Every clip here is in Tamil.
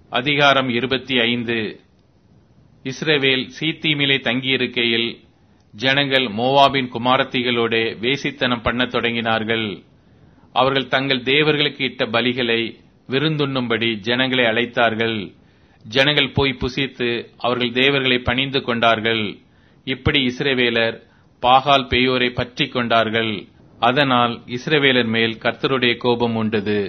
அதிகாரம் இருபத்தி ஐந்து இஸ்ரவேல் சீத்தீமிலே தங்கியிருக்கையில் ஜனங்கள் மோவாபின் குமாரத்திகளோடே வேசித்தனம் பண்ணத் தொடங்கினார்கள் அவர்கள் தங்கள் தேவர்களுக்கு இட்ட பலிகளை விருந்துண்ணும்படி ஜனங்களை அழைத்தார்கள் ஜனங்கள் போய் புசித்து அவர்கள் தேவர்களை பணிந்து கொண்டார்கள் இப்படி இஸ்ரவேலர் பாகால் பெயோரை பற்றி கொண்டார்கள் அதனால் இஸ்ரவேலர் மேல் கர்த்தருடைய கோபம் உண்டது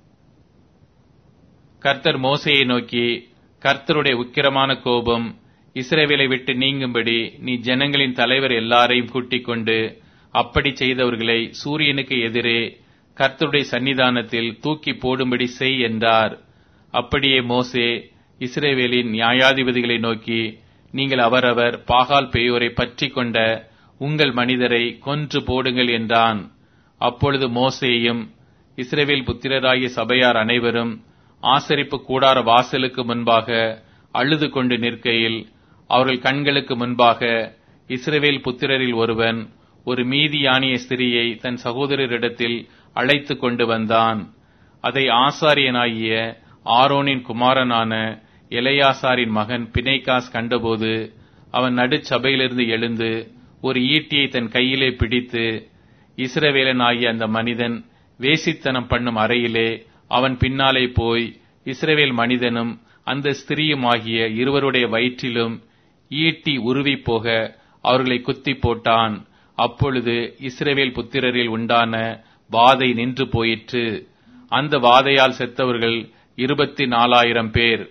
கர்த்தர் மோசையை நோக்கி கர்த்தருடைய உக்கிரமான கோபம் இஸ்ரவேலை விட்டு நீங்கும்படி நீ ஜனங்களின் தலைவர் எல்லாரையும் கூட்டிக் கொண்டு அப்படி செய்தவர்களை சூரியனுக்கு எதிரே கர்த்தருடைய சன்னிதானத்தில் தூக்கி போடும்படி செய் என்றார் அப்படியே மோசே இஸ்ரேவேலின் நியாயாதிபதிகளை நோக்கி நீங்கள் அவரவர் பாகால் பெயோரை பற்றி கொண்ட உங்கள் மனிதரை கொன்று போடுங்கள் என்றான் அப்பொழுது மோசேயும் இஸ்ரேவேல் புத்திரராகிய சபையார் அனைவரும் ஆசரிப்பு கூடார வாசலுக்கு முன்பாக அழுது கொண்டு நிற்கையில் அவர்கள் கண்களுக்கு முன்பாக இஸ்ரவேல் புத்திரரில் ஒருவன் ஒரு மீதியானிய ஸ்திரியை தன் சகோதரரிடத்தில் அழைத்து கொண்டு வந்தான் அதை ஆசாரியனாகிய ஆரோனின் குமாரனான எலையாசாரின் மகன் பிணைகாஸ் கண்டபோது அவன் நடுச்சபையிலிருந்து எழுந்து ஒரு ஈட்டியை தன் கையிலே பிடித்து இஸ்ரவேலனாகிய அந்த மனிதன் வேசித்தனம் பண்ணும் அறையிலே அவன் பின்னாலே போய் இஸ்ரவேல் மனிதனும் அந்த ஸ்திரியுமாகிய இருவருடைய வயிற்றிலும் ஈட்டி உருவி போக அவர்களை குத்தி போட்டான் அப்பொழுது இஸ்ரவேல் புத்திரரில் உண்டான வாதை நின்று போயிற்று அந்த வாதையால் செத்தவர்கள் இருபத்தி நாலாயிரம் பேர்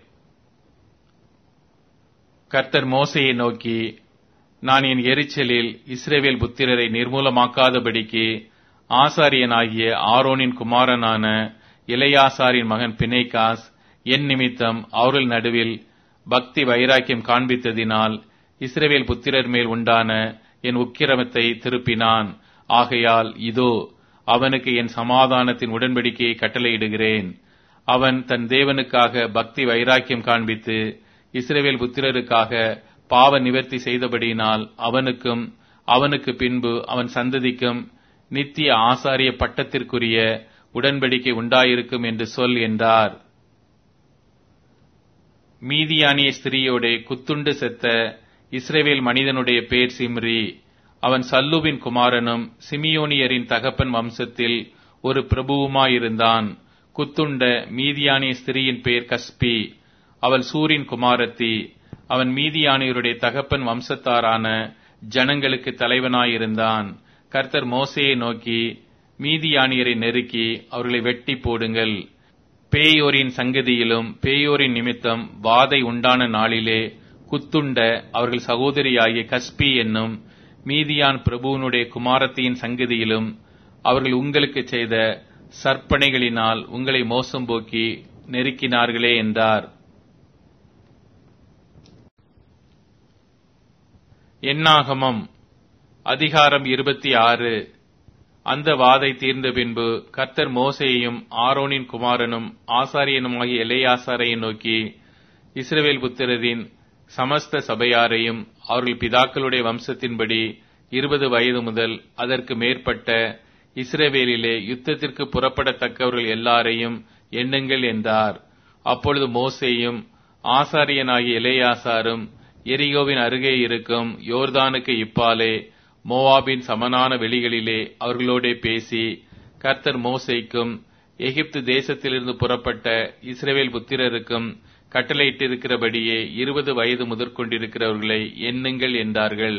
கர்த்தர் மோசையை நோக்கி நான் என் எரிச்சலில் இஸ்ரேவேல் புத்திரரை நிர்மூலமாக்காதபடிக்கு ஆசாரியனாகிய ஆரோனின் குமாரனான இளையாசாரின் மகன் பிணைகாஸ் என் நிமித்தம் அவர்கள் நடுவில் பக்தி வைராக்கியம் காண்பித்ததினால் இஸ்ரேவேல் புத்திரர் மேல் உண்டான என் உக்கிரமத்தை திருப்பினான் ஆகையால் இதோ அவனுக்கு என் சமாதானத்தின் உடன்படிக்கையை கட்டளையிடுகிறேன் அவன் தன் தேவனுக்காக பக்தி வைராக்கியம் காண்பித்து இஸ்ரேவேல் புத்திரருக்காக பாவ நிவர்த்தி செய்தபடியினால் அவனுக்கும் அவனுக்கு பின்பு அவன் சந்ததிக்கும் நித்திய ஆசாரிய பட்டத்திற்குரிய உடன்படிக்கை உண்டாயிருக்கும் என்று சொல் என்றார் மீதியானிய ஸ்திரீயோட குத்துண்டு செத்த இஸ்ரேவேல் மனிதனுடைய பேர் சிம்ரி அவன் சல்லுவின் குமாரனும் சிமியோனியரின் தகப்பன் வம்சத்தில் ஒரு பிரபுவுமாயிருந்தான் குத்துண்ட மீதியானிய ஸ்திரீயின் பேர் கஸ்பி அவள் சூரின் குமாரத்தி அவன் மீதியானியருடைய தகப்பன் வம்சத்தாரான ஜனங்களுக்கு தலைவனாயிருந்தான் கர்த்தர் மோசையை நோக்கி மீதியானியரை நெருக்கி அவர்களை வெட்டி போடுங்கள் பேயோரின் சங்கதியிலும் பேயோரின் நிமித்தம் வாதை உண்டான நாளிலே குத்துண்ட அவர்கள் சகோதரியாகிய கஸ்பி என்னும் மீதியான் பிரபுவனுடைய குமாரத்தியின் சங்கதியிலும் அவர்கள் உங்களுக்கு செய்த சற்பனைகளினால் உங்களை மோசம் போக்கி நெருக்கினார்களே என்றார் எண்ணாகமம் அதிகாரம் இருபத்தி ஆறு அந்த வாதை தீர்ந்த பின்பு கர்த்தர் மோசையையும் ஆரோனின் குமாரனும் ஆசாரியனுமாகிய எல்லையாசாரையை நோக்கி இஸ்ரவேல் புத்திரரின் சமஸ்த சபையாரையும் அவர்கள் பிதாக்களுடைய வம்சத்தின்படி இருபது வயது முதல் அதற்கு மேற்பட்ட இஸ்ரவேலிலே யுத்தத்திற்கு புறப்படத்தக்கவர்கள் எல்லாரையும் எண்ணுங்கள் என்றார் அப்பொழுது மோசேயும் ஆசாரியனாகிய இளையாசாரும் எரிகோவின் அருகே இருக்கும் யோர்தானுக்கு இப்பாலே மோவாபின் சமனான வெளிகளிலே அவர்களோடே பேசி கர்த்தர் மோசைக்கும் எகிப்து தேசத்திலிருந்து புறப்பட்ட இஸ்ரேவேல் புத்திரருக்கும் கட்டளையிட்டிருக்கிறபடியே இருபது வயது முதற்கொண்டிருக்கிறவர்களை எண்ணுங்கள் என்றார்கள்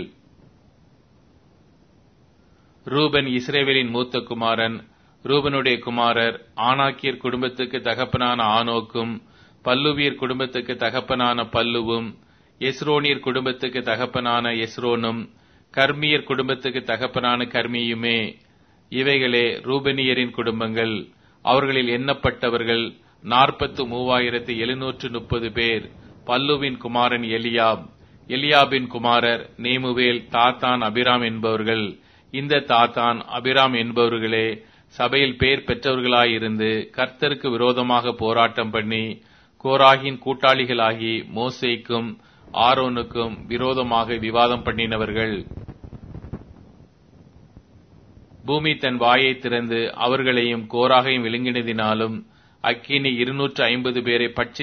ரூபன் இஸ்ரேவேலின் மூத்த குமாரன் ரூபனுடைய குமாரர் ஆனாக்கியர் குடும்பத்துக்கு தகப்பனான ஆனோக்கும் பல்லுவியர் குடும்பத்துக்கு தகப்பனான பல்லுவும் எஸ்ரோனியர் குடும்பத்துக்கு தகப்பனான எஸ்ரோனும் கர்மியர் குடும்பத்துக்கு தகப்பனான கர்மியுமே இவைகளே ரூபனியரின் குடும்பங்கள் அவர்களில் எண்ணப்பட்டவர்கள் நாற்பத்து மூவாயிரத்து எழுநூற்று முப்பது பேர் பல்லுவின் குமாரன் எலியாப் எலியாபின் குமாரர் நேமுவேல் தாத்தான் அபிராம் என்பவர்கள் இந்த தாத்தான் அபிராம் என்பவர்களே சபையில் பேர் பெற்றவர்களாயிருந்து கர்த்தருக்கு விரோதமாக போராட்டம் பண்ணி கோராகின் கூட்டாளிகளாகி மோசேக்கும் ஆரோனுக்கும் விரோதமாக விவாதம் பண்ணினவர்கள் பூமி தன் வாயை திறந்து அவர்களையும் கோராகையும் விழுங்கினதினாலும் அக்கினி இருநூற்று ஐம்பது பேரை பட்சி